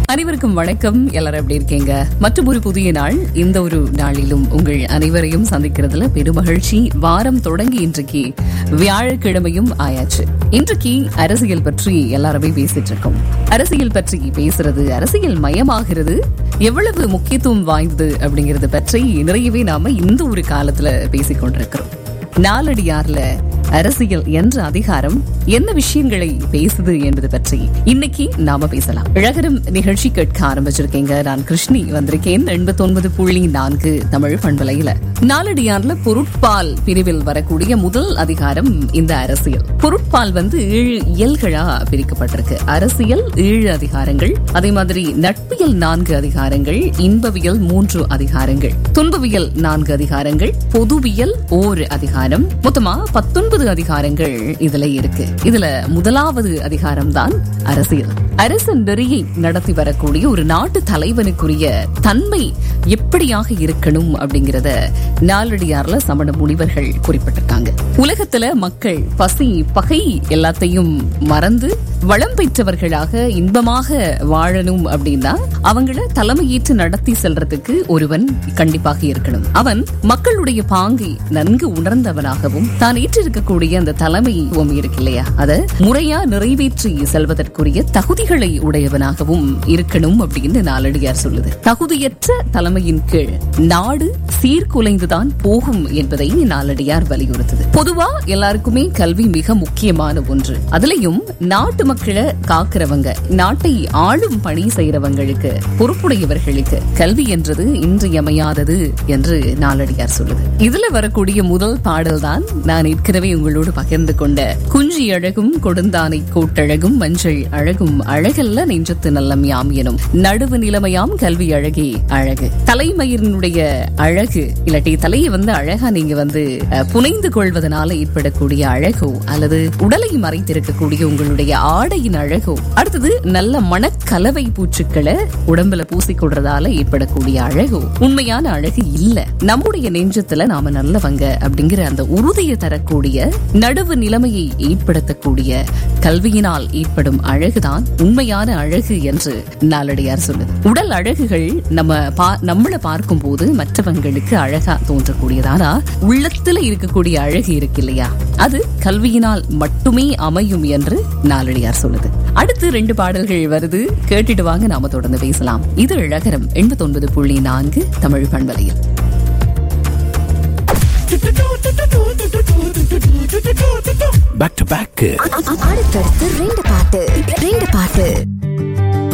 அனைவருக்கும் வணக்கம் எல்லாரும் எப்படி இருக்கீங்க மற்றும் ஒரு புதிய நாள் இந்த ஒரு நாளிலும் உங்கள் அனைவரையும் சந்திக்கிறதுல பெருமகிழ்ச்சி வாரம் தொடங்கி இன்றைக்கு வியாழக்கிழமையும் ஆயாச்சு இன்றைக்கு அரசியல் பற்றி எல்லாருமே பேசிட்டு இருக்கோம் அரசியல் பற்றி பேசுறது அரசியல் மயமாகிறது எவ்வளவு முக்கியத்துவம் வாய்ந்தது அப்படிங்கறது பற்றி நிறையவே நாம இந்த ஒரு காலத்துல பேசிக் கொண்டிருக்கிறோம் நாலடியார்ல அரசியல் என்ற அதிகாரம் என்ன விஷயங்களை பேசுது என்பது பற்றி இன்னைக்கு நாம பேசலாம் இழகரம் நிகழ்ச்சி கேட்க ஆரம்பிச்சிருக்கீங்க நான் கிருஷ்ணி வந்திருக்கேன் எண்பத்தி ஒன்பது புள்ளி நான்கு தமிழ் பண்பலையில நாலடியார்ல பொருட்பால் பிரிவில் வரக்கூடிய முதல் அதிகாரம் இந்த அரசியல் பொருட்பால் வந்து ஏழு இயல்களா பிரிக்கப்பட்டிருக்கு அரசியல் ஏழு அதிகாரங்கள் அதே மாதிரி நட்பியல் நான்கு அதிகாரங்கள் இன்பவியல் மூன்று அதிகாரங்கள் துன்பவியல் நான்கு அதிகாரங்கள் பொதுவியல் ஓர் அதிகாரம் மொத்தமா பத்தொன்பது அதிகாரங்கள் இதுல இருக்கு இதுல முதலாவது அதிகாரம் தான் அரசியல் அரசன் நெறியை நடத்தி வரக்கூடிய ஒரு நாட்டு தலைவனுக்குரிய தன்மை எப்படியாக இருக்கணும் அப்படிங்கறத நாலடியார்ல சமண முனிவர்கள் குறிப்பிட்டிருக்காங்க உலகத்துல மக்கள் பசி பகை எல்லாத்தையும் மறந்து வளம் பெற்றவர்களாக இன்பமாக வாழணும் அப்படின்னா அவங்கள தலைமையேற்று நடத்தி செல்றதுக்கு ஒருவன் கண்டிப்பாக இருக்கணும் அவன் மக்களுடைய பாங்கை நன்கு உணர்ந்தவனாகவும் தான் ஏற்றிருக்கக்கூடிய அந்த தலைமைத்துவம் இருக்கு இல்லையா அதை முறையா நிறைவேற்றி செல்வதற்குரிய தகுதிகளை உடையவனாகவும் இருக்கணும் அப்படின்னு நாலடியார் சொல்லுது தகுதியற்ற தலைமையின் கீழ் நாடு சீர்குலைந்துதான் போகும் என்பதை நாலடியார் வலியுறுத்துது பொதுவா எல்லாருக்குமே கல்வி மிக முக்கியமான ஒன்று அதுலயும் நாட்டு மக்களை காக்கிறவங்க நாட்டை ஆளும் பணி செய்யறவங்களுக்கு பொறுப்புடையவர்களுக்கு கல்வி என்றது இன்றியமையாதது என்று நாலடியார் சொல்லுது இதுல வரக்கூடிய முதல் பாடல் தான் நான் ஏற்கனவே உங்களோடு பகிர்ந்து கொண்ட குஞ்சி அழகும் கொடுந்தானை கோட்டழகும் மஞ்சள் அழகும் அழகல்ல நெஞ்சத்து நல்லம் யாம் எனும் நடுவு நிலைமையாம் கல்வி அழகே அழகு தலைமயிரினுடைய அழகு இல்லாட்டி தலையை வந்து அழகா நீங்க வந்து அஹ், புனைந்து கொள்வதனால ஏற்படக்கூடிய அழகோ அல்லது உடலை மறைத்திருக்கக்கூடிய உங்களுடைய ஆடையின் அழகோ அடுத்தது நல்ல மணக்கலவை பூச்சுக்களை உடம்புல பூசிக்கொள்றதால ஏற்படக்கூடிய அழகோ உண்மையான அழகு இல்ல நம்முடைய நெஞ்சத்துல நாம நல்லவங்க அப்படிங்கிற அந்த உறுதியை தரக்கூடிய நடுவு நிலைமையை ஏற்படுத்தக்கூடிய கல்வியினால் ஏற்படும் அழகுதான் உண்மையான அழகு என்று நாளடியார் சொல்லுது உடல் அழகுகள் நம்ம பா- நம்மள பார்க்கும் போது மற்றவங்களுக்கு அழகா தோன்றக்கூடியதானா உள்ளத்துல இருக்கக்கூடிய அழகு இருக்கு இல்லையா அது கல்வியினால் மட்டுமே அமையும் என்று நாளடியார் சொல்லுது அடுத்து ரெண்டு பாடல்கள் வருது கேட்டுட்டு வாங்க நாம தொடர்ந்து பேசலாம் இது இழகரம் எண்பத்தி ஒன்பது புள்ளி நான்கு தமிழ் பண்பலையில் பேக் டு பேக் அடுத்தடுத்து ரெண்டு பாட்டு ரெண்டு பாட்டு